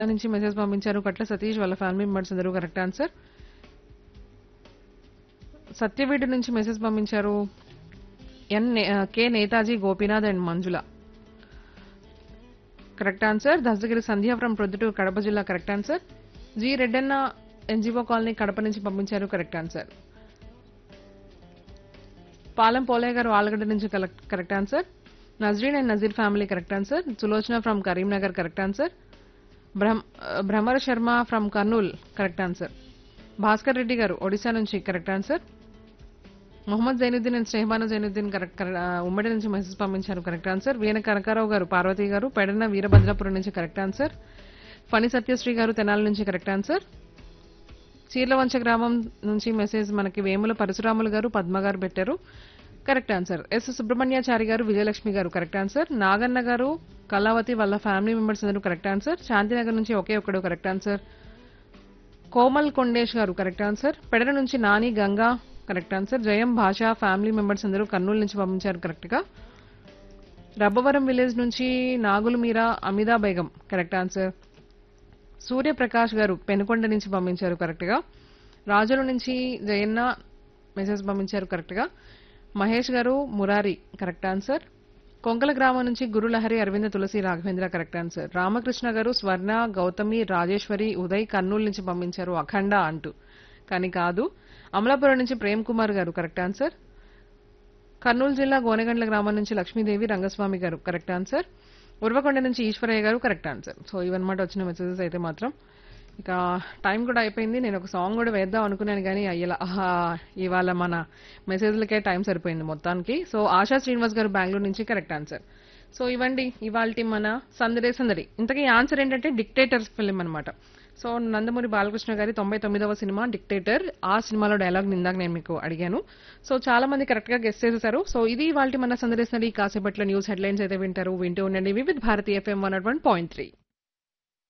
నుంచి మెసేజ్ పంపించారు కట్ల సతీష్ వాళ్ళ ఫ్యామిలీ మెంబర్స్ అందరూ కరెక్ట్ ఆన్సర్ సత్యవీడు నుంచి మెసేజ్ పంపించారు ఎన్ నే- ఆ, K Netaji Gopinath and Manjula correct answer Dastagiri Sandhya from Proddatur Kadapa జిల్లా correct answer G Reddanna NGO colony Kadapa నుంచి పంపించారు కరెక్ట్ ఆన్సర్ పాలెం పోలయ్య గారు ఆలగడ్డ నుంచి correct correct answer Nazreen and Nazeer family correct answer Sulochana from Karimnagar correct answer Brahma Bhramara Sharma from Kurnool correct answer Bhaskar Reddy గారు ఒడిశా నుంచి correct answer Mohammed Zainuddin and Snehabanu Zainuddin correct correct- ఆ, ఉమ్మడి నుంచి మెసేజ్ పంపించారు కరెక్ట్ ఆన్సర్ వీణ కనకారావు గారు పార్వతి గారు పెడన వీరభద్రపురం నుంచి కరెక్ట్ ఆన్సర్ ఫణి సత్యశ్రీ గారు తెనాలి నుంచి కరెక్ట్ ఆన్సర్ చీర్లవంచ గ్రామం నుంచి మెసేజ్ మనకి వేముల పరశురాములు గారు పద్మ గారు పెట్టారు కరెక్ట్ ఆన్సర్ ఎస్ సుబ్రహ్మణ్యాచారి గారు విజయలక్ష్మి గారు కరెక్ట్ ఆన్సర్ నాగన్న గారు కళావతి వాళ్ళ ఫ్యామిలీ మెంబర్స్ అందరూ కరెక్ట్ ఆన్సర్ శాంతినగర్ నుంచి ఒకే ఒకడు కరెక్ట్ ఆన్సర్ కోమల్ కొండేష్ గారు కరెక్ట్ ఆన్సర్ పెడర నుంచి నాని గంగా కరెక్ట్ ఆన్సర్ జయం భాష ఫ్యామిలీ మెంబర్స్ అందరూ కర్నూలు నుంచి పంపించారు కరెక్ట్ గా రబ్బవరం విలేజ్ నుంచి నాగులు మీరా అమిదా బేగం కరెక్ట్ ఆన్సర్ సూర్యప్రకాష్ గారు పెనుకొండ నుంచి పంపించారు కరెక్ట్ గా రాజుల నుంచి జయన్న మెసేజ్ పంపించారు కరెక్ట్ గా మహేష్ గారు మురారి కరెక్ట్ ఆన్సర్ కొంకల గ్రామం నుంచి గురులహరి అరవింద తులసి రాఘవేంద్ర కరెక్ట్ ఆన్సర్ రామకృష్ణ గారు స్వర్ణ గౌతమి రాజేశ్వరి ఉదయ్ కర్నూలు నుంచి పంపించారు అఖండ అంటూ కానీ కాదు అమలాపురం నుంచి ప్రేమ్ కుమార్ గారు కరెక్ట్ ఆన్సర్ కర్నూలు జిల్లా గోనెగండ్ల గ్రామం నుంచి లక్ష్మీదేవి రంగస్వామి గారు కరెక్ట్ ఆన్సర్ ఉర్వకొండ నుంచి ఈశ్వరయ్య గారు కరెక్ట్ ఆన్సర్ సో ఇవన్నమాట వచ్చిన మెసేజెస్ అయితే మాత్రం ఇక టైం కూడా అయిపోయింది నేను ఒక సాంగ్ కూడా వేద్దాం అనుకున్నాను కానీ అయ్యేలా ఆహా, ఇవాళ మన మెసేజ్లకే టైం సరిపోయింది మొత్తానికి సో ఆశా శ్రీనివాస్ గారు బెంగళూరు నుంచి కరెక్ట్ ఆన్సర్ సో ఇవ్వండి ఇవాళ మన సందడే సందడి ఇంతకీ ఆన్సర్ ఏంటంటే డిక్టేటర్స్ ఫిలిం అనమాట సో నందమూరి బాలకృష్ణ గారి తొంభై తొమ్మిదవ సినిమా డిక్టేటర్ ఆ సినిమాలో డైలాగ్ ఇందాక నేను మీకు అడిగాను సో చాలా మంది కరెక్ట్ గా గెస్ట్ చేసేసారు సో ఇది వాళ్ళ మన సందడి సందడి కాసేపట్లో న్యూస్ హెడ్లైన్స్ అయితే వింటారు వింటూ ఉండండి Vividh Bharati FM one point three